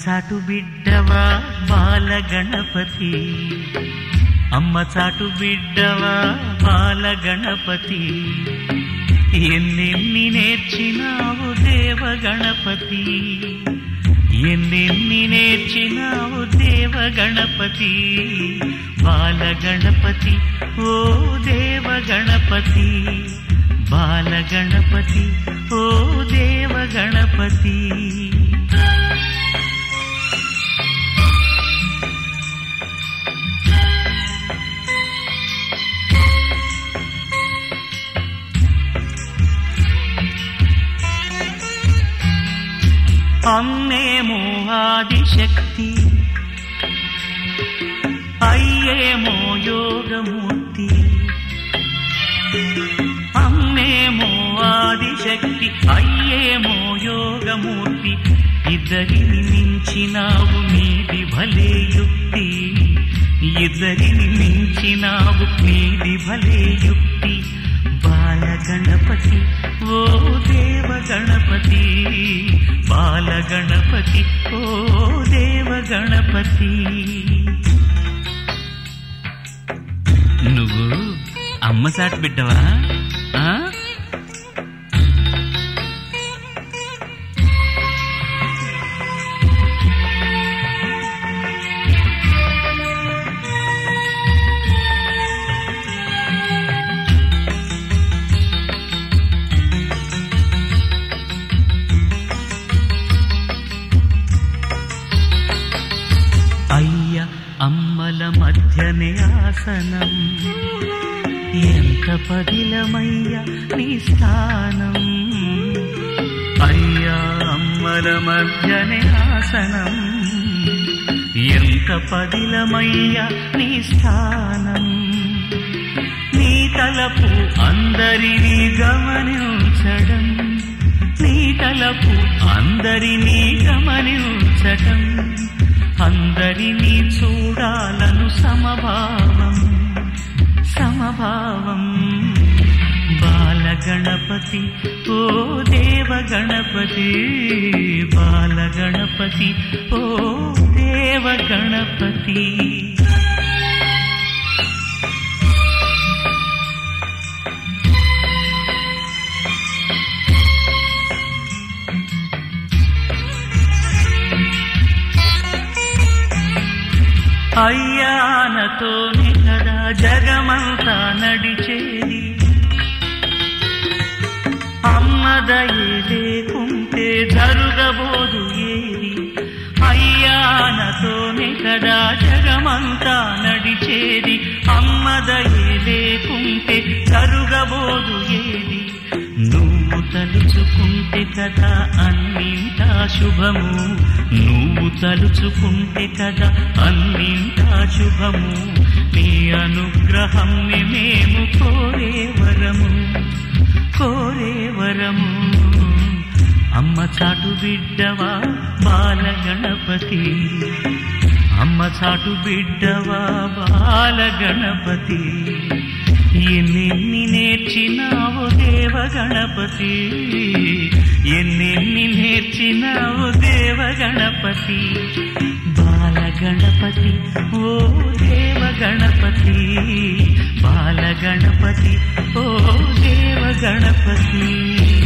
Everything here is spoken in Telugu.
చాటు బిడ్డవా బాల గణపతి అమ్మ చాటు బిడ్డవా బాల గణపతి ఎన్నెన్ని నేర్చినావు దేవ గణపతి ఎన్నెన్ని నేర్చినావు దేవ గణపతి బాల గణపతి ఓ దేవ గణపతి బాల గణపతి ఓ దేవ గణపతి అమ్మేమో ఆదిశక్తి అయ్యేమో యోగమూర్తి అమ్మేమో ఆదిశక్తి అయ్యేమో యోగమూర్తి ఇద్దరిని మించినావు నీది భలే యుక్తి ఇద్దరిని మించినావు నీది భలే యుక్తి బాల గణపతి ఓ దేవ గణపతి బాల గణపతి ఓ దేవ గణపతి నువ్వు అమ్మ సాటి బిడ్డవా ఆ? అయ్య అమ్మల మధ్యనే ఆసనం ఎంత పదిలమయ్య నీ స్థానం అయ్యా అమ్మల మధ్యనే ఆసనం ఎంత పదిలమయ్య నీ స్థానం నీ తలపు అందరినీ గమనించడం నీ తలపు అందరినీ గమనించటం అందరినీ చూడాలను సమభావం సమభావం బాల గణపతి ఓ దేవ గణపతి బాల గణపతి ఓ దేవ గణపతి అయ్యానతోనే కదా జగమంతా నడిచేది అమ్మదయే లేకుంటే జరుగబోదు ఏది అయ్యానతోనే కదా జగమంతా నడిచేది అమ్మదయే లేకుంటే జరుగబోదు ఏది నువ్వు తలుచుకుంటే కదా అన్నింటా శుభము నువ్వు తలుచుకుంటే కదా అన్నింటా శుభము నీ అనుగ్రహం మేము కోరే వరము కోరే వరము అమ్మ చాటు బిడ్డవా బాల గణపతి అమ్మ చాటు బిడ్డవా బాల గణపతి ఎన్నెన్ని నేర్చినావు దేవ గణపతి ఎన్నెన్ని నేర్చినావు దేవ గణపతి బాల గణపతి ఓ దేవ గణపతి బాల గణపతి ఓ దేవ గణపతి